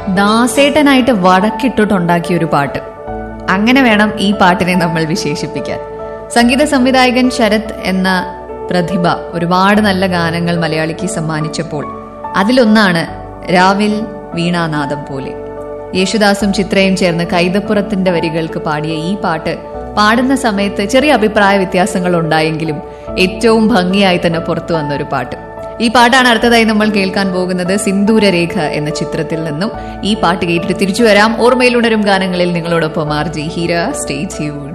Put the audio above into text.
ദാസേട്ടനായിട്ട് വടക്കിട്ടിട്ടുണ്ടാക്കിയ ഒരു പാട്ട് അങ്ങനെ വേണം ഈ പാട്ടിനെ നമ്മൾ വിശേഷിപ്പിക്കാൻ സംഗീത സംവിധായകൻ ശരത് എന്ന പ്രതിഭ ഒരുപാട് നല്ല ഗാനങ്ങൾ മലയാളിക്ക് സമ്മാനിച്ചപ്പോൾ അതിലൊന്നാണ് രാവിൽ വീണാനാദം പോലെ യേശുദാസും ചിത്രയും ചേർന്ന് കൈതപ്പുറത്തിന്റെ വരികൾക്ക് പാടിയ ഈ പാട്ട് പാടുന്ന സമയത്ത് ചെറിയ അഭിപ്രായ വ്യത്യാസങ്ങൾ ഉണ്ടായെങ്കിലും ഏറ്റവും ഭംഗിയായി തന്നെ പുറത്തു വന്ന ഒരു പാട്ട് ഈ പാട്ടാണ് അടുത്തതായി നമ്മൾ കേൾക്കാൻ പോകുന്നത് സിന്ദൂരരേഖ എന്ന ചിത്രത്തിൽ നിന്നും ഈ പാട്ട് കേട്ടിട്ട് തിരിച്ചു വരാം ഓർമ്മയിലുണരും ഗാനങ്ങളിൽ നിങ്ങളോടൊപ്പം R G Heera stay tune